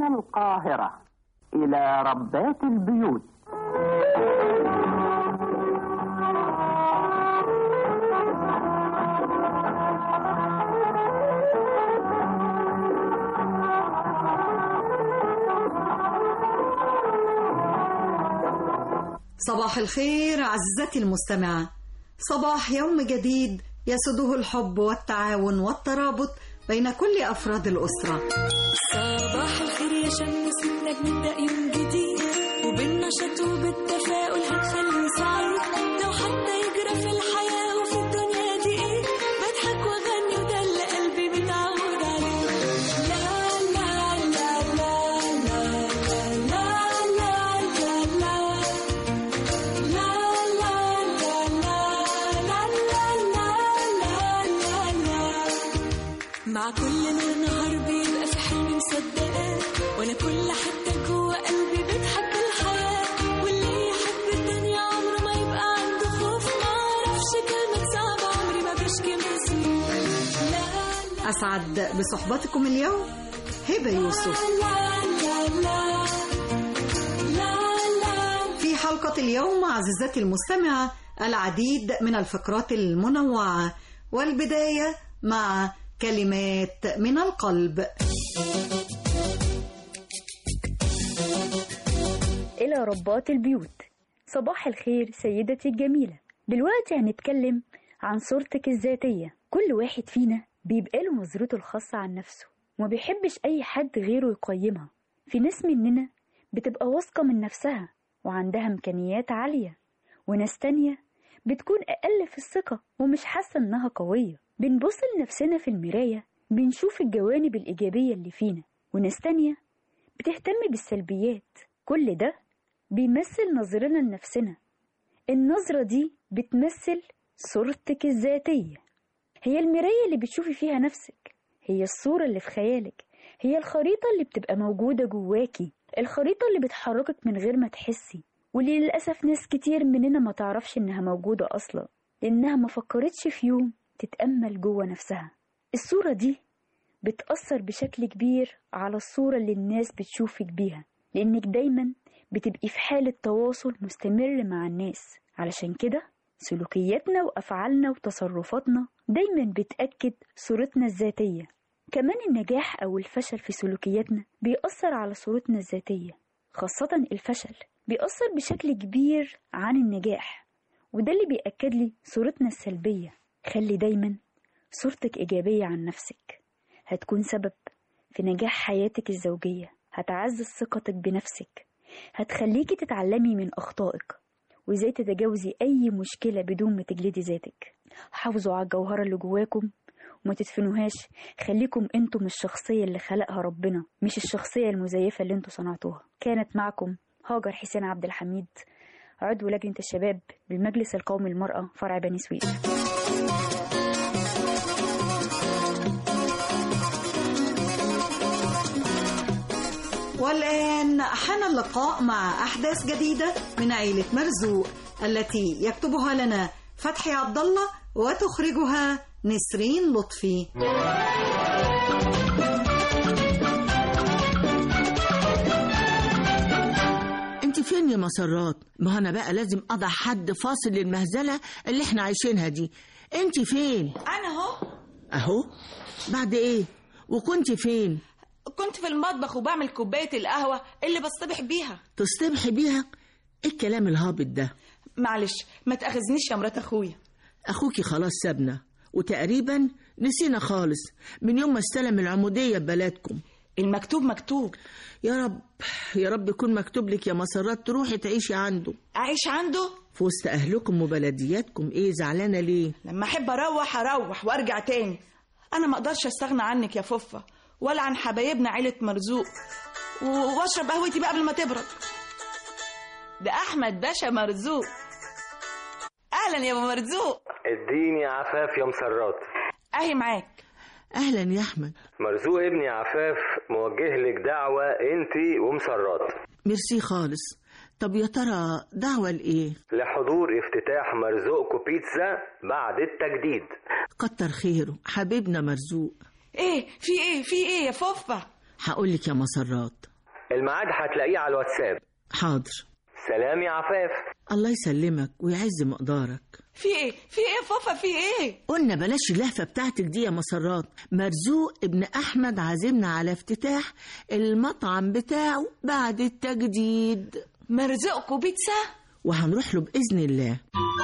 القاهرة إلى ربات البيوت صباح الخير عزتي المستمعة صباح يوم جديد يسده الحب والتعاون والترابط بين كل أفراد الأسرة صباح الخير يا شمس منك نبدأ يوم جديد وبالنشاط وبالتفاؤل هنخليه سعيد لو حتى يجرى في الحياة وفي الدنيا دي ايه بضحك واغني وده اللي قلبي متعود عليه لا لا لا لا لا لا لا لا لا لا لا لا لا لا لا مع كل نور نهار بيبقى في حلم مصدقاه وانا كل حتة جوه قلبي بتحب الحياة واللي يحب الدنيا عمره ما يبقى عنده خوف ما اعرفش كلمة صعبة عمري ما بشكي من سنين لا أسعد بصحبتكم اليوم هبة يوسف لا لا لا لا لا في حلقة اليوم عزيزتي المستمعة العديد من الفقرات المنوعة والبداية مع كلمات من القلب إلى ربات البيوت صباح الخير سيدتي الجميلة دلوقتي هنتكلم عن صورتك الذاتية كل واحد فينا بيبقى له نظرته الخاصة عن نفسه وما بيحبش أي حد غيره يقيمها في ناس مننا بتبقى واثقة من نفسها وعندها إمكانيات عالية وناس تانية بتكون أقل في الثقة ومش حاسة إنها قوية بنبص لنفسنا في المراية بنشوف الجوانب الإيجابية اللي فينا وناس تانية بتهتم بالسلبيات كل ده بيمثل نظرنا لنفسنا النظرة دي بتمثل صورتك الذاتية هي المراية اللي بتشوفي فيها نفسك هي الصورة اللي في خيالك هي الخريطة اللي بتبقى موجودة جواكي الخريطة اللي بتحركك من غير ما تحسي واللي للأسف ناس كتير مننا ما تعرفش إنها موجودة أصلا لأنها ما فكرتش في يوم تتأمل جوه نفسها الصورة دي بتأثر بشكل كبير على الصورة اللي الناس بتشوفك بيها لأنك دايما بتبقي في حالة تواصل مستمر مع الناس علشان كده سلوكياتنا وأفعالنا وتصرفاتنا دايما بتأكد صورتنا الذاتية كمان النجاح أو الفشل في سلوكياتنا بيأثر على صورتنا الذاتية خاصة الفشل بيأثر بشكل كبير عن النجاح وده اللي بيأكد لي صورتنا السلبية خلي دايما صورتك إيجابية عن نفسك هتكون سبب في نجاح حياتك الزوجية هتعزز ثقتك بنفسك هتخليكي تتعلمي من أخطائك وإزاي تتجاوزي أي مشكلة بدون ما تجلدي ذاتك حافظوا على الجوهرة اللي جواكم وما تدفنوهاش خليكم انتم الشخصية اللي خلقها ربنا مش الشخصية المزيفة اللي انتوا صنعتوها كانت معكم هاجر حسين عبد الحميد عضو لجنة الشباب بالمجلس القومي للمرأة فرع بني سويف والآن حان اللقاء مع أحداث جديدة من عيلة مرزوق التي يكتبها لنا فتحي عبد الله وتخرجها نسرين لطفي انت فين يا مسرات ما انا بقى لازم اضع حد فاصل للمهزله اللي احنا عايشينها دي انت فين انا اهو اهو بعد ايه وكنت فين كنت في المطبخ وبعمل كوبايه القهوه اللي بصطبح بيها تصطبحي بيها ايه الكلام الهابط ده معلش ما تاخذنيش يا مرات اخويا اخوكي خلاص سابنا وتقريبا نسينا خالص من يوم ما استلم العموديه ببلدكم المكتوب مكتوب يا رب يا رب يكون مكتوب لك يا مسرات تروحي تعيشي عنده اعيش عنده في وسط اهلكم وبلدياتكم ايه زعلانه ليه لما احب اروح اروح وارجع تاني انا ما اقدرش استغنى عنك يا فوفا ولا عن حبايبنا عيله مرزوق و- واشرب قهوتي بقى قبل ما تبرد ده احمد باشا مرزوق اهلا يا ابو مرزوق اديني عفاف يا مسرات اهي معاك اهلا يا احمد مرزوق ابني عفاف موجه لك دعوة انت ومسرات ميرسي خالص طب يا ترى دعوة لإيه؟ لحضور افتتاح مرزوقكو بيتزا بعد التجديد كتر خيره حبيبنا مرزوق ايه في ايه في ايه يا فوفا هقولك يا مسرات الميعاد هتلاقيه على الواتساب حاضر سلام يا عفاف الله يسلمك ويعز مقدارك في ايه في ايه يا فوفا في ايه قلنا بلاش اللهفة بتاعتك دي يا مسرات مرزوق ابن أحمد عازمنا على افتتاح المطعم بتاعه بعد التجديد مرزقكوا بيتزا وهنروح له بإذن الله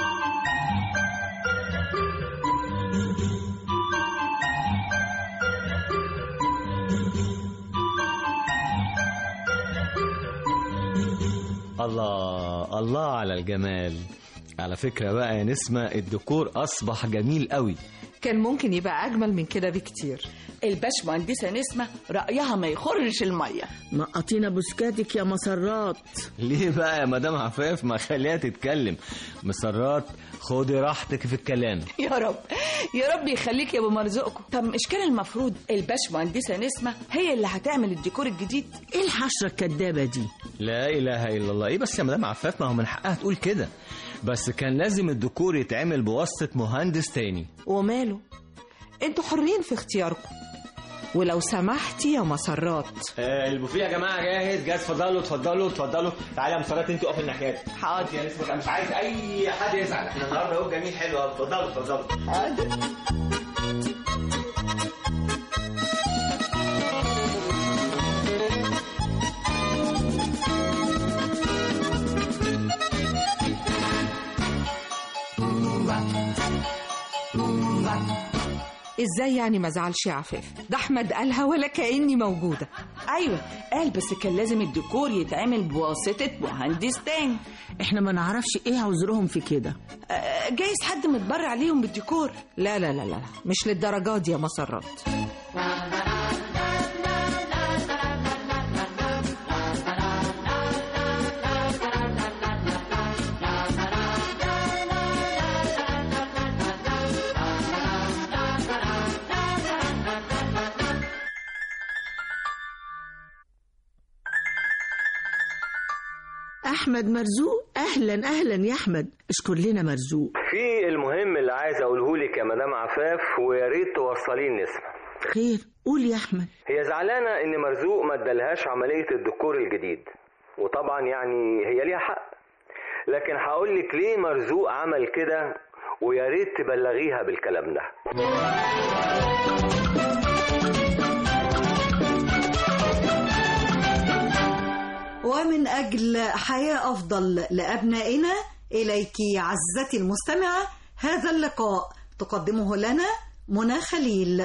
الله الله على الجمال على فكرة بقى يا نسمة الديكور أصبح جميل قوي كان ممكن يبقى أجمل من كده بكتير الباشمهندسه نسمه رايها ما يخرش الميه نقطينا بسكاتك يا مسرات ليه بقى يا مدام عفاف ما خليها تتكلم مسرات خدي راحتك في الكلام يا رب يا رب يخليك يا ابو مرزقكم طب مش كان المفروض الباشمهندسه نسمه هي اللي هتعمل الديكور الجديد ايه الحشرة الكدابة دي لا إله إلا الله إيه بس يا مدام عفاف ما هو من حقها تقول كده بس كان لازم الديكور يتعمل بواسطة مهندس تاني وماله انتوا حرين في اختياركم ولو سمحتي يا مسرات آه البوفيه يا جماعة جاهز جاهز اتفضلوا اتفضلوا اتفضلوا تعالى يا مسرات انت اقفي الناحية دي حاضر يا نسمة مش عايز أي حد يزعل احنا النهارده اهو جميل حلو أوي. اتفضلوا اتفضلوا حاضر ازاي يعني ما زعلش يا عفاف ده احمد قالها ولا كاني موجوده ايوه قال بس كان لازم الديكور يتعمل بواسطه مهندس تاني احنا ما نعرفش ايه عذرهم في كده آه، جايز حد متبرع عليهم بالديكور لا لا لا لا مش للدرجات دي يا مسرات احمد مرزوق اهلا اهلا يا احمد اشكر لنا مرزوق في المهم اللي عايز اقوله لك يا مدام عفاف ويا ريت توصليه لنسمة خير قول يا احمد هي زعلانة ان مرزوق ما ادالهاش عملية الديكور الجديد وطبعا يعني هي ليها حق لكن هقول لك ليه مرزوق عمل كده ويا ريت تبلغيها بالكلام ده ومن أجل حياة أفضل لأبنائنا إليك عزتي المستمعة هذا اللقاء تقدمه لنا منى خليل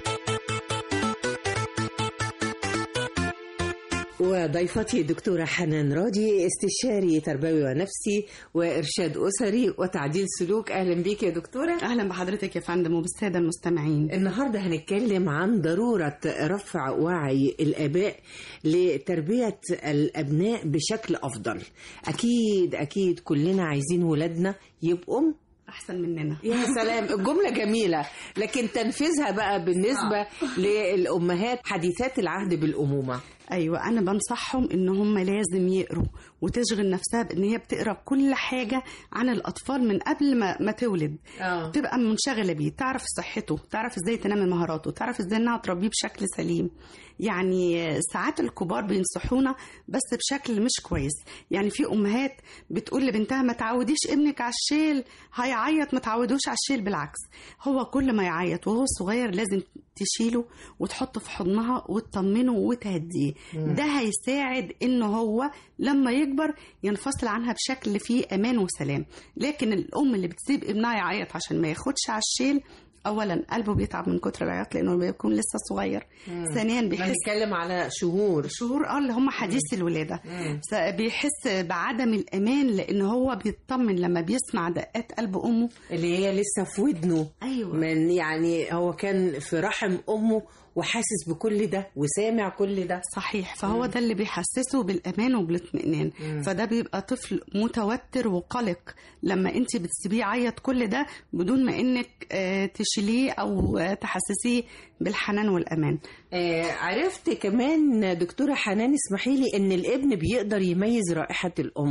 وضيفتي دكتورة حنان راضي استشاري تربوي ونفسي وإرشاد أسري وتعديل سلوك أهلا بيك يا دكتورة اهلا بحضرتك يا فندم وبالساده المستمعين النهاردة هنتكلم عن ضرورة رفع وعي الآباء لتربية الأبناء بشكل أفضل أكيد أكيد كلنا عايزين ولادنا يبقوا احسن مننا يا سلام الجملة جميلة لكن تنفيذها بقى بالنسبة للأمهات حديثات العهد بالأمومة ايوه انا بنصحهم ان هم لازم يقروا وتشغل نفسها بان هي بتقرا كل حاجه عن الاطفال من قبل ما, ما تولد آه. تبقى منشغله بيه تعرف صحته تعرف ازاي تنمي مهاراته تعرف ازاي انها تربيه بشكل سليم يعني ساعات الكبار بينصحونا بس بشكل مش كويس يعني في امهات بتقول لبنتها ما تعوديش ابنك على الشيل هيعيط ما تعودوش على الشيل بالعكس هو كل ما يعيط وهو صغير لازم تشيله وتحطه في حضنها وتطمنه وتهديه مم. ده هيساعد ان هو لما يكبر ينفصل عنها بشكل فيه امان وسلام لكن الام اللي بتسيب ابنها يعيط عشان ما ياخدش على الشيل اولا قلبه بيتعب من كتر العياط لانه بيكون لسه صغير مم. ثانيا بيحس بنتكلم على شهور شهور اه اللي هم حديث الولاده مم. س- بيحس بعدم الامان لان هو بيطمن لما بيسمع دقات قلب امه اللي هي لسه في ودنه ايوه من يعني هو كان في رحم امه وحاسس بكل ده وسامع كل ده صحيح فهو ده اللي بيحسسه بالامان وبالاطمئنان مم. فده بيبقى طفل متوتر وقلق لما انت بتسيبيه يعيط كل ده بدون ما انك آه، تشيليه او آه، تحسسيه بالحنان والامان آه عرفت كمان دكتورة حنان اسمحي لي ان الابن بيقدر يميز رائحة الام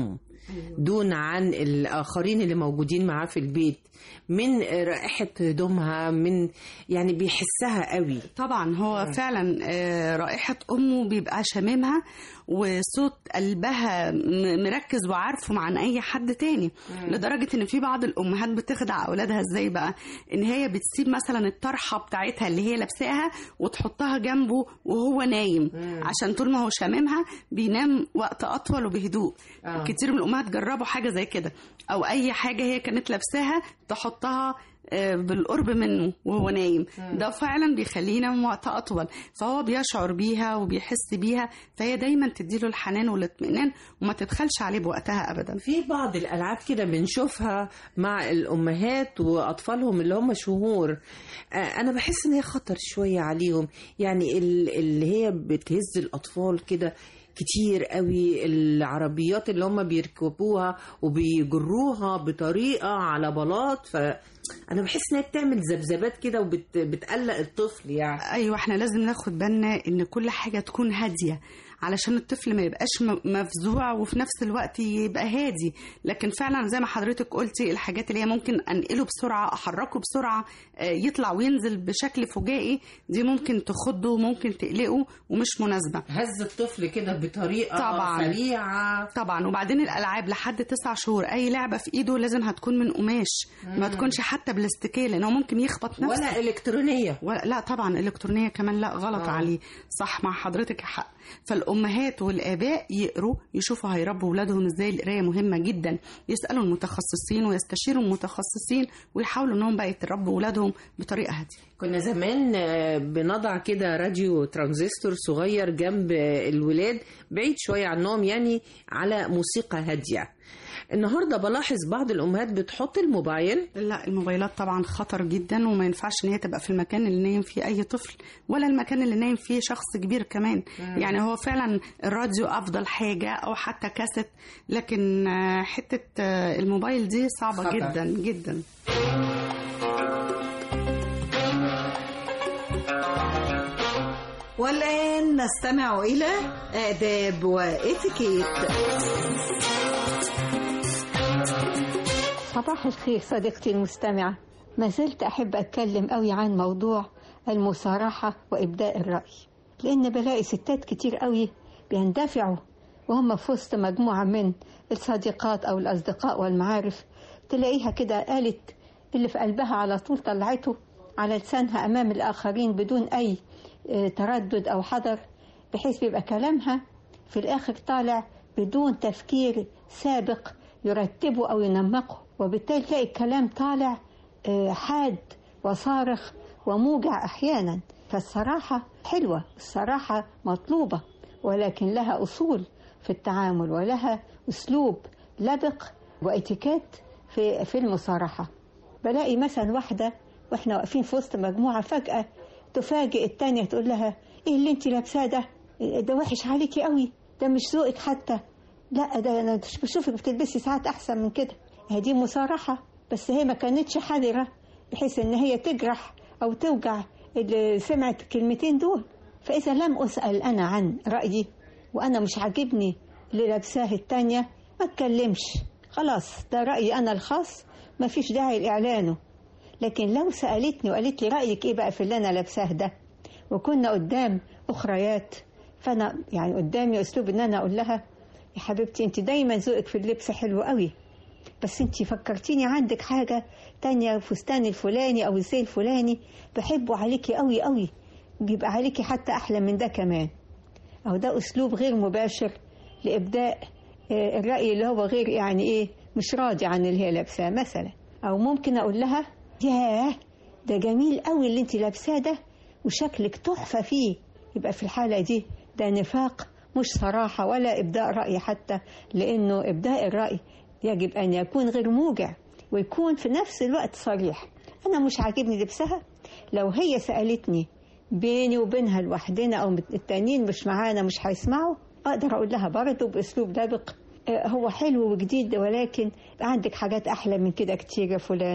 دون عن الآخرين اللي موجودين معاه في البيت من رائحة هدومها من يعني بيحسها قوي طبعا هو فعلا آه، رائحة أمه بيبقى شاممها وصوت قلبها م- مركز وعارفه عن أي حد تاني لدرجة إن في بعض الأمهات بتخدع أولادها إزاي بقى إن هي بتسيب مثلا الطرحة بتاعتها اللي هي لابساها وتحطها جنبه وهو نايم عشان طول ما هو شاممها بينام وقت أطول وبهدوء آه. كتير من الأمهات جربوا حاجة زي كده أو أي حاجة هي كانت لابساها تحطها آه، بالقرب منه وهو نايم ده فعلا بيخليه ينام وقت اطول فهو بيشعر بيها وبيحس بيها فهي دايما تديله الحنان والاطمئنان وما تبخلش عليه بوقتها ابدا في بعض الالعاب كده بنشوفها مع الامهات واطفالهم اللي هم شهور آه، انا بحس ان هي خطر شويه عليهم يعني ال- اللي هي بتهز الاطفال كده كتير قوي العربيات اللي هم بيركبوها وبيجروها بطريقه على بلاط فانا بحس ان هي بتعمل ذبذبات كده وبتقلق الطفل يعني ايوه احنا لازم ناخد بالنا ان كل حاجه تكون هاديه علشان الطفل ما يبقاش م- مفزوع وفي نفس الوقت يبقى هادي لكن فعلا زي ما حضرتك قلتي الحاجات اللي هي ممكن انقله بسرعه احركه بسرعه آه، يطلع وينزل بشكل فجائي دي ممكن تخضه وممكن تقلقه ومش مناسبه هز الطفل كده بطريقه طبعا سريعه طبعا وبعدين الالعاب لحد تسع شهور اي لعبه في ايده لازم هتكون من قماش ما مم. تكونش حتى بلاستيكيه لانه ممكن يخبط نفسه ولا الكترونيه ولا لا طبعا الكترونيه كمان لا غلط آه. عليه صح مع حضرتك حق فالامهات والاباء يقروا يشوفوا هيربوا اولادهم ازاي القرايه مهمه جدا يسالوا المتخصصين ويستشيروا المتخصصين ويحاولوا انهم بقى يتربوا اولادهم بطريقه هاديه كنا زمان آه، بنضع كده راديو ترانزستور صغير جنب آه، الولاد بعيد شوية عنهم يعني على موسيقى هادية النهاردة بلاحظ بعض الأمهات بتحط الموبايل لا الموبايلات طبعا خطر جدا وما ينفعش ان هي تبقى في المكان اللي نايم فيه اي طفل ولا المكان اللي نايم فيه شخص كبير كمان مم. يعني هو فعلا الراديو افضل حاجه او حتى كاسيت لكن آه، حته آه، الموبايل دي صعبه خطر. جدا جدا والآن نستمع إلى آداب وإتيكيت صباح الخير صديقتي المستمعة ما زلت أحب أتكلم قوي عن موضوع المصارحة وإبداء الرأي لأن بلاقي ستات كتير قوي بيندفعوا وهم في وسط مجموعة من الصديقات أو الأصدقاء والمعارف تلاقيها كده قالت اللي في قلبها على طول طلعته على لسانها أمام الآخرين بدون أي آه، تردد أو حذر بحيث بيبقى كلامها في الآخر طالع بدون تفكير سابق يرتبه أو ينمقه وبالتالي تلاقي الكلام طالع آه، حاد وصارخ وموجع أحيانا فالصراحة حلوة الصراحة مطلوبة ولكن لها أصول في التعامل ولها أسلوب لبق واتيكيت في في المصارحة بلاقي مثلا واحدة واحنا واقفين في وسط مجموعة فجأة تفاجئ التانية تقول لها ايه اللي انت لابساه ده ده وحش عليكي قوي ده مش ذوقك حتى لا ده انا بشوفك بتلبسي ساعات احسن من كده هي دي مصارحة بس هي ما كانتش حذرة بحيث ان هي تجرح او توجع اللي سمعت الكلمتين دول فاذا لم اسأل انا عن رأيي وانا مش عاجبني اللي لابساه التانية ما اتكلمش خلاص ده رأيي انا الخاص ما فيش داعي لاعلانه لكن لو سألتني وقالت لي رأيك ايه بقى في اللي انا لابساه ده وكنا قدام اخريات فانا يعني قدامي اسلوب ان انا اقول لها يا حبيبتي انت دايما ذوقك في اللبس حلو قوي بس انت فكرتيني عندك حاجة تانية فستان الفلاني او الزي الفلاني بحبه عليكي قوي قوي بيبقى عليكي حتى احلى من ده كمان او ده اسلوب غير مباشر لابداء آه، الرأي اللي هو غير يعني ايه مش راضي عن اللي هي لابساه مثلا او ممكن اقول لها ياه ده جميل قوي اللي انت لابساه ده وشكلك تحفة فيه يبقى في الحالة دي ده نفاق مش صراحة ولا إبداء رأي حتى لأنه إبداء الرأي يجب أن يكون غير موجع ويكون في نفس الوقت صريح أنا مش عاجبني لبسها لو هي سألتني بيني وبينها لوحدنا أو التانيين مش معانا مش هيسمعوا أقدر أقول لها برضه بأسلوب لبق آه، هو حلو وجديد ولكن عندك حاجات أحلى من كده كتير يا فلانة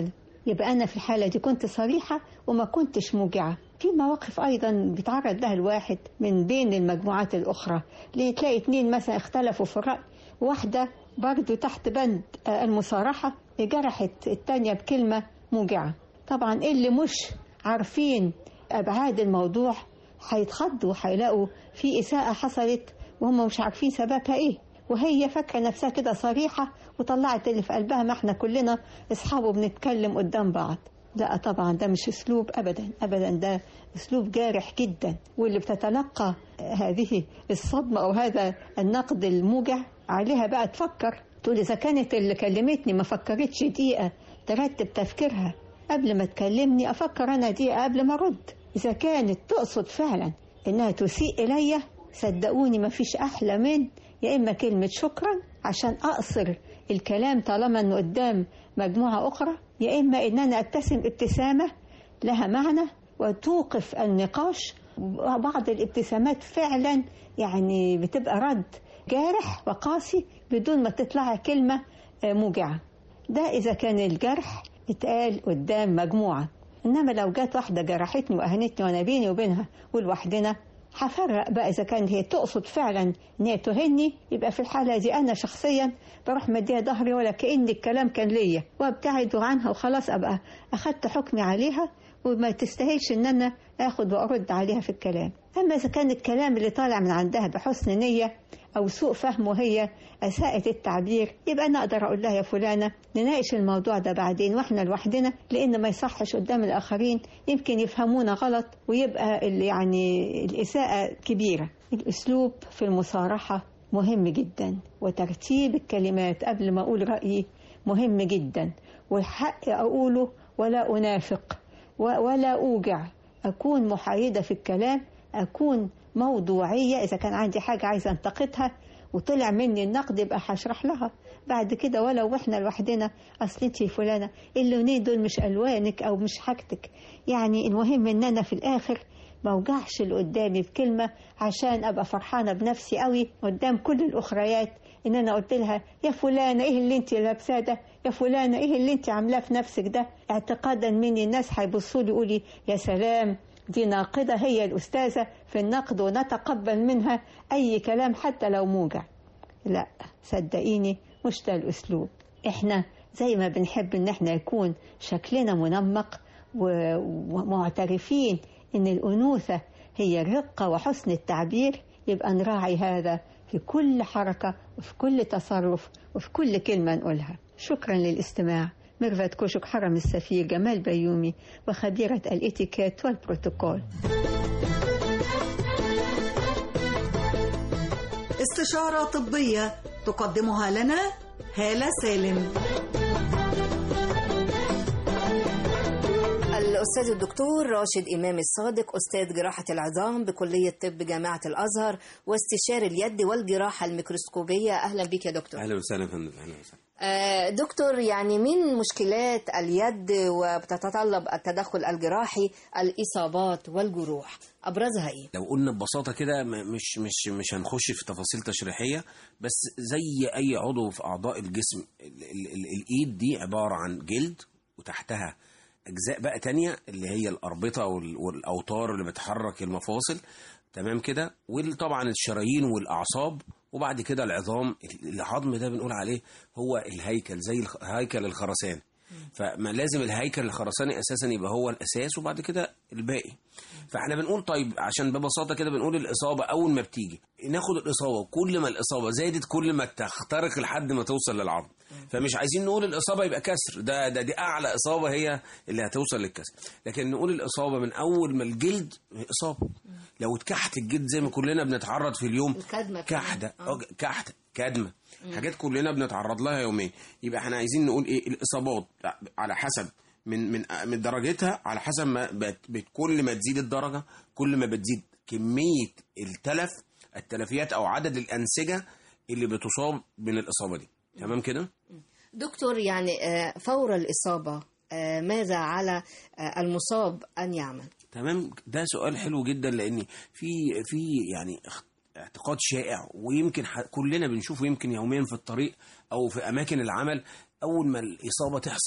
يبقى أنا في الحالة دي كنت صريحة وما كنتش موجعة في مواقف أيضا بيتعرض لها الواحد من بين المجموعات الأخرى اللي تلاقي اتنين مثلا اختلفوا في الرأي واحدة برضو تحت بند آه، المصارحة جرحت التانية بكلمة موجعة طبعا اللي مش عارفين أبعاد الموضوع هيتخضوا هيلاقوا في إساءة حصلت وهم مش عارفين سببها إيه وهي فاكرة نفسها كده صريحة وطلعت اللي في قلبها ما احنا كلنا أصحابه بنتكلم قدام بعض لا طبعا ده مش أسلوب أبدا أبدا ده أسلوب جارح جدا واللي بتتلقى هذه الصدمة أو هذا النقد الموجع عليها بقى تفكر تقول إذا كانت اللي كلمتني ما فكرتش دقيقة ترتب تفكيرها قبل ما تكلمني أفكر أنا دقيقة قبل ما أرد إذا كانت تقصد فعلا إنها تسيء إلي صدقوني ما فيش أحلى من يا إما كلمة شكرا عشان أقصر الكلام طالما إنه قدام مجموعة أخرى يا إما إن أنا أبتسم ابتسامة لها معنى وتوقف النقاش بعض الابتسامات فعلا يعني بتبقى رد جارح وقاسي بدون ما تطلع كلمة آه، موجعة ده إذا كان الجرح اتقال قدام مجموعة إنما لو جت واحدة جرحتني وأهنتني وأنا بيني وبينها ولوحدنا هفرق بقى إذا كان هي تقصد فعلا إن هي تهني يبقى في الحالة دي أنا شخصيا بروح مديها ظهري ولا كأن الكلام كان ليا وابتعد عنها وخلاص أبقى أخدت حكمي عليها وما تستاهلش إن أنا آخد وأرد عليها في الكلام أما إذا كان الكلام اللي طالع من عندها بحسن نية أو سوء فهم وهي أساءت التعبير يبقى أنا أقدر أقول لها يا فلانة نناقش الموضوع ده بعدين وإحنا لوحدنا لأن ما يصحش قدام الآخرين يمكن يفهمونا غلط ويبقى ال- يعني الإساءة كبيرة الأسلوب في المصارحة مهم جدا وترتيب الكلمات قبل ما أقول رأيي مهم جدا والحق أقوله ولا أنافق و- ولا أوجع أكون محايدة في الكلام أكون موضوعية إذا كان عندي حاجة عايزة أنتقدها وطلع مني النقد يبقى هشرح لها بعد كده ولو واحنا لوحدنا اصل انت فلانه اللونين دول مش الوانك او مش حاجتك يعني المهم ان انا في الاخر ما اوجعش اللي قدامي بكلمه عشان ابقى فرحانه بنفسي قوي قدام كل الاخريات ان انا قلت لها يا فلانه ايه اللي انت لابساه ده يا فلانه ايه اللي انت عاملاه في نفسك ده اعتقادا مني الناس هيبصوا لي يقولوا يا سلام دي ناقدة هي الأستاذة في النقد ونتقبل منها أي كلام حتى لو موجع لا صدقيني مش ده الأسلوب إحنا زي ما بنحب إن إحنا يكون شكلنا منمق و- ومعترفين إن الأنوثة هي الرقة وحسن التعبير يبقى نراعي هذا في كل حركة وفي كل تصرف وفي كل كلمة نقولها شكرا للاستماع ميرفت كوشك حرم السفير جمال بيومي وخبيرة الاتيكيت والبروتوكول استشارة طبية تقدمها لنا هالة سالم الأستاذ الدكتور راشد إمام الصادق أستاذ جراحة العظام بكلية طب جامعة الأزهر واستشاري اليد والجراحة الميكروسكوبية أهلا بك يا دكتور اهلا وسهلا يا فندم اهلا وسهلا آه، دكتور يعني من مشكلات اليد وبتتطلب التدخل الجراحي الإصابات والجروح أبرزها إيه؟ لو قلنا ببساطه كده م- مش مش مش هنخش في تفاصيل تشريحيه بس زي اي عضو في اعضاء الجسم ال ال ال الايد دي عباره عن جلد وتحتها اجزاء بقى تانية اللي هي الاربطه وال- والاوتار اللي بتحرك المفاصل تمام كده وطبعا الشرايين والاعصاب وبعد كده العظام العظم ده بنقول عليه هو الهيكل زي الخ- هيكل الخرسان فما لازم الهيكل الخرساني اساسا يبقى هو الاساس وبعد كده الباقي فاحنا بنقول طيب عشان ببساطه كده بنقول الاصابه اول ما بتيجي ناخد الاصابه كل ما الاصابه زادت كل ما تخترق لحد ما توصل للعظم فمش عايزين نقول الاصابه يبقى كسر ده ده دي اعلى اصابه هي اللي هتوصل للكسر لكن نقول الاصابه من اول ما الجلد اصابه لو اتكحت الجلد زي ما كلنا بنتعرض في اليوم الكدمة كحده أو- كحته كدمه حاجات كلنا بنتعرض لها يوميا يبقى احنا عايزين نقول ايه الاصابات على حسب من من من درجتها على حسب ما بت بت- كل ما تزيد الدرجه كل ما بتزيد كميه التلف التلفيات او عدد الانسجه اللي بتصاب من الاصابه دي تمام كده دكتور يعني آه، فور الإصابة آه، ماذا على آه، المصاب أن يعمل؟ تمام ده سؤال حلو جدا لان في في يعني اخ- اعتقاد شائع ويمكن ح- كلنا بنشوفه يمكن يوميا في الطريق او في اماكن العمل اول ما الاصابه تحصل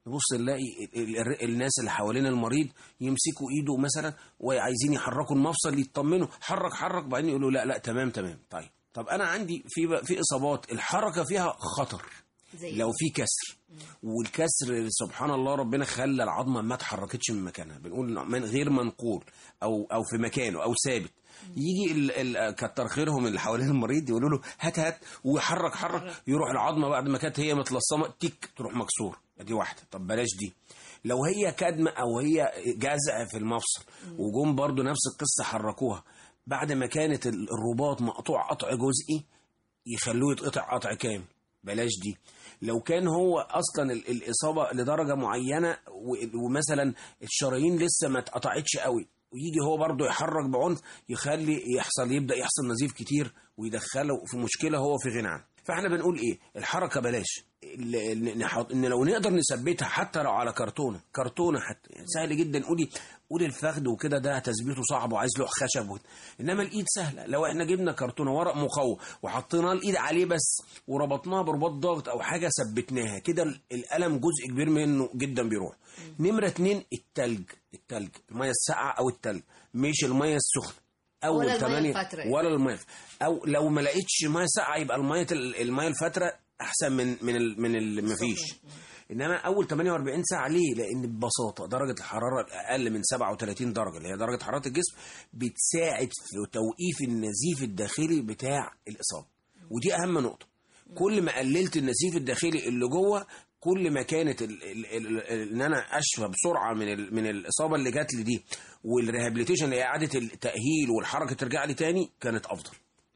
نبص نلاقي ال- ال- الناس اللي حوالين المريض يمسكوا ايده مثلا وعايزين يحركوا المفصل يطمنوا حرك حرك بعدين يقولوا لا لا تمام تمام طيب طب انا عندي في بقى- في اصابات الحركه فيها خطر زي لو في كسر والكسر سبحان الله ربنا خلى العظمه ما اتحركتش من مكانها بنقول من غير منقول او او في مكانه او ثابت يجي ال- ال- كتر خيرهم اللي حوالين المريض يقولوا له هات هات ويحرك حرك يروح العظمه بعد ما كانت هي متلصمه تيك تروح مكسور دي واحده طب بلاش دي لو هي كدمه او هي جزع في المفصل وجم برضو نفس القصه حركوها بعد ما كانت ال- الرباط مقطوع قطع جزئي يخلوه يتقطع قطع كامل بلاش دي لو كان هو اصلا ال- الاصابه لدرجه معينه و- ومثلا الشرايين لسه ما اتقطعتش قوي ويجي هو برضه يحرك بعنف يخلي يحصل يبدا يحصل نزيف كتير ويدخله في مشكله هو في غنى عنها فاحنا بنقول ايه الحركه بلاش ال- ال- نحط- ان لو نقدر نثبتها حتى لو على كرتونه كرتونه حتى يعني سهل جدا قولي قولي الفخذ وكده ده تثبيته صعب وعايز له خشب وكده. انما الايد سهله لو احنا جبنا كرتونه ورق مقوى وحطينا الايد عليه بس وربطناها برباط ضغط او حاجه ثبتناها كده ال- الالم جزء كبير منه جدا بيروح نمره اتنين التلج التلج الميه الساقعه او التلج مش الميه السخنه اول ولا المية تمانية- الفترة. ولا الميه او لو ما لقيتش ميه ساقعه يبقى الميه الميه الفتره احسن من من ال من ال مفيش انما اول 48 ساعه ليه لان ببساطه درجه الحراره الاقل من 37 درجه اللي هي درجه حراره الجسم بتساعد في توقيف النزيف الداخلي بتاع الاصابه ودي اهم نقطه كل ما قللت النزيف الداخلي اللي جوه كل ما كانت ال ال ال ال ان انا اشفى بسرعه من ال من الاصابه اللي جات لي دي والريهابيليتيشن اللي هي اعاده التاهيل والحركه ترجع لي تاني كانت افضل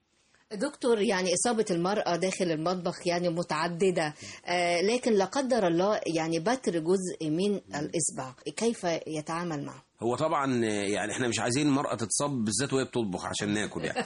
دكتور يعني إصابة المرأة داخل المطبخ يعني متعددة آه لكن لا قدر الله يعني بتر جزء من الإصبع كيف يتعامل معه؟ هو طبعا يعني احنا مش عايزين المرأة تتصاب بالذات وهي بتطبخ عشان ناكل يعني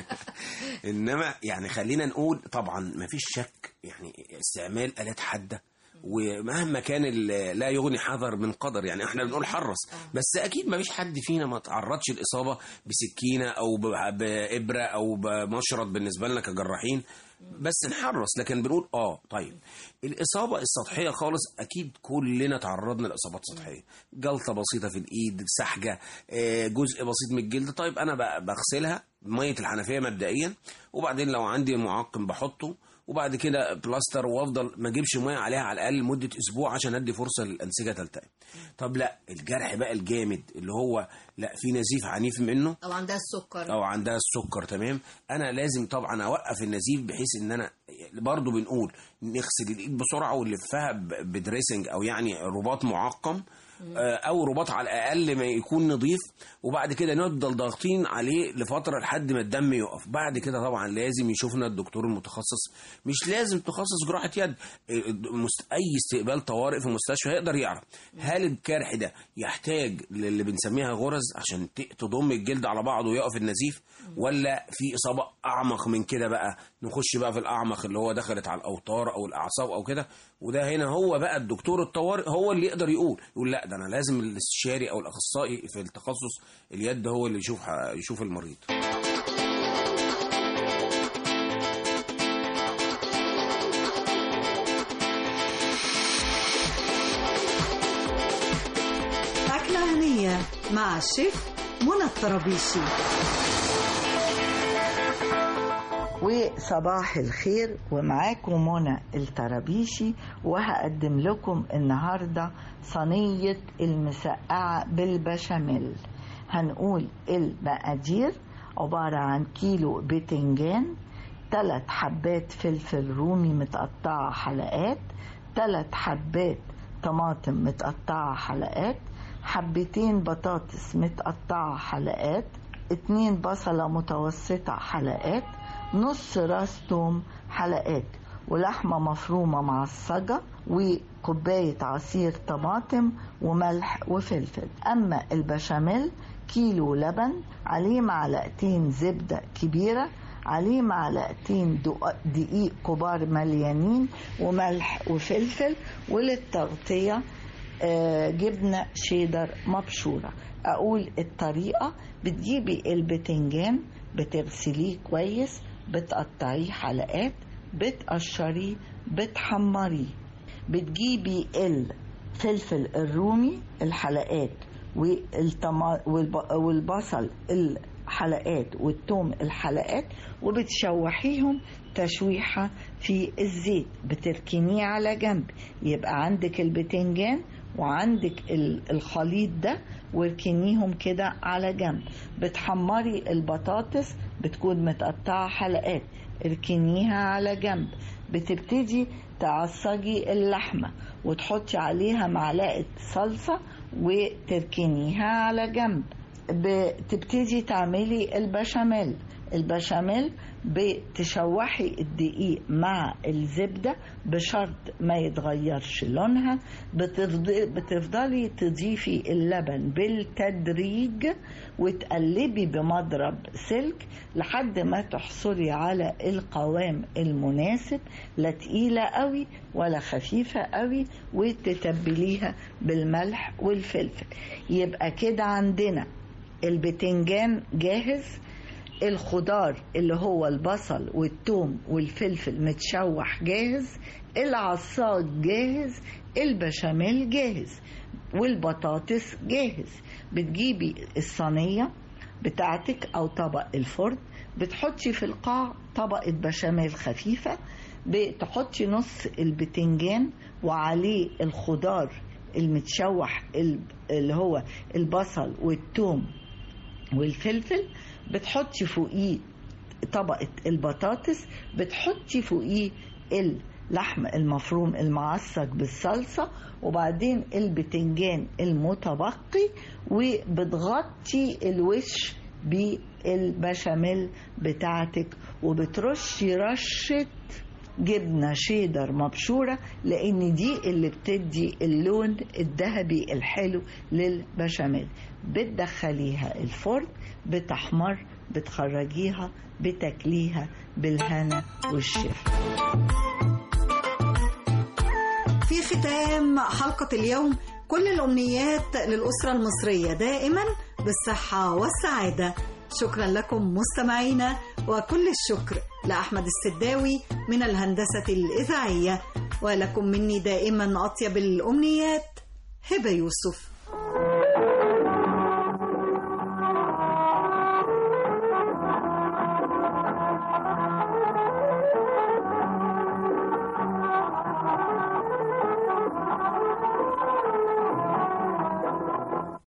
انما يعني خلينا نقول طبعا ما فيش شك يعني استعمال آلات حادة ومهما كان ال- لا يغني حذر من قدر يعني احنا بنقول حرص بس اكيد ما فيش حد فينا ما تعرضش الاصابه بسكينه او ب- بابره او بمشرط بالنسبه لنا كجراحين بس نحرص لكن بنقول اه طيب الاصابه السطحيه خالص اكيد كلنا تعرضنا لاصابات سطحيه جلطه بسيطه في الايد سحجه آه، جزء بسيط من الجلد طيب انا ب- بغسلها بميه الحنفيه مبدئيا وبعدين لو عندي معقم بحطه وبعد كده بلاستر وافضل ما اجيبش ميه عليها على الاقل مده اسبوع عشان ادي فرصه للانسجه تلتئم طب لا الجرح بقى الجامد اللي هو لا في نزيف عنيف منه أو عندها السكر او عندها السكر تمام انا لازم طبعا اوقف النزيف بحيث ان انا برضو بنقول نغسل الايد بسرعه ونلفها ب- بدريسنج او يعني رباط معقم آه، او رباط على الاقل ما يكون نظيف وبعد كده نفضل ضاغطين عليه لفتره لحد ما الدم يقف بعد كده طبعا لازم يشوفنا الدكتور المتخصص مش لازم تخصص جراحه يد آه، مست- اي استقبال طوارئ في مستشفى هيقدر يعرف هل الجرح ده يحتاج للي بنسميها غرز عشان ت- تضم الجلد على بعضه ويقف النزيف ولا في اصابه اعمق من كده بقى نخش بقى في الاعمق اللي هو دخلت على الاوتار او الاعصاب او كده وده هنا هو بقى الدكتور الطوارئ هو اللي يقدر يقول يقول لا ده انا لازم الاستشاري او الاخصائي في التخصص اليد هو اللي يشوف يشوف المريض أكلة هنية مع الشيف منى الطرابيشي وصباح الخير ومعاكم منى الطرابيشي وهقدم لكم النهارده صينية المسقعة بالبشاميل هنقول المقادير عبارة عن كيلو بتنجان ثلاث حبات فلفل رومي متقطعة حلقات ثلاث حبات طماطم متقطعة حلقات حبتين بطاطس متقطعة حلقات اتنين بصلة متوسطة حلقات نص راس توم حلقات ولحمة مفرومة معصجة وكوباية عصير طماطم وملح وفلفل أما البشاميل كيلو لبن عليه معلقتين زبدة كبيرة عليه معلقتين دق- دقيق كبار مليانين وملح وفلفل وللتغطية آه، جبنة شيدر مبشورة أقول الطريقة بتجيبي البتنجان بتغسليه كويس بتقطعيه حلقات بتقشريه بتحمريه بتجيبي فلفل الرومي الحلقات والطما والب- والبصل الحلقات والثوم الحلقات وبتشوحيهم تشويحة في الزيت بتركنيه على جنب يبقى عندك البتنجان وعندك ال- الخليط ده واركنيهم كده على جنب بتحمري البطاطس بتكون متقطعة حلقات اركنيها على جنب بتبتدي تعصجي اللحمة وتحطي عليها معلقة صلصة وتركنيها على جنب بتبتدي تعملي البشاميل البشاميل بتشوحي الدقيق مع الزبدة بشرط ما يتغيرش لونها بتفض- بتفضلي تضيفي اللبن بالتدريج وتقلبي بمضرب سلك لحد ما تحصلي على القوام المناسب لا تقيلة قوي ولا خفيفة قوي وتتبليها بالملح والفلفل يبقى كده عندنا البتنجان جاهز الخضار اللي هو البصل والثوم والفلفل متشوح جاهز العصاج جاهز البشاميل جاهز والبطاطس جاهز بتجيبي الصينية بتاعتك او طبق الفرن بتحطي في القاع طبقة بشاميل خفيفة بتحطي نص البتنجان وعليه الخضار المتشوح ال- اللي هو البصل والثوم والفلفل بتحطي فوقيه طبقة البطاطس بتحطي فوقيه اللحم المفروم المعصج بالصلصة وبعدين البتنجان المتبقي وبتغطي الوش بالبشاميل بتاعتك وبترشي رشة جبنة شيدر مبشورة لأن دي اللي بتدي اللون الذهبي الحلو للبشاميل بتدخليها الفرن بتحمر بتخرجيها بتاكليها بالهنا والشفا في ختام حلقة اليوم كل الأمنيات للأسرة المصرية دائما بالصحة والسعادة شكرا لكم مستمعينا وكل الشكر لأحمد السداوي من الهندسة الإذاعية ولكم مني دائما أطيب الأمنيات هبة يوسف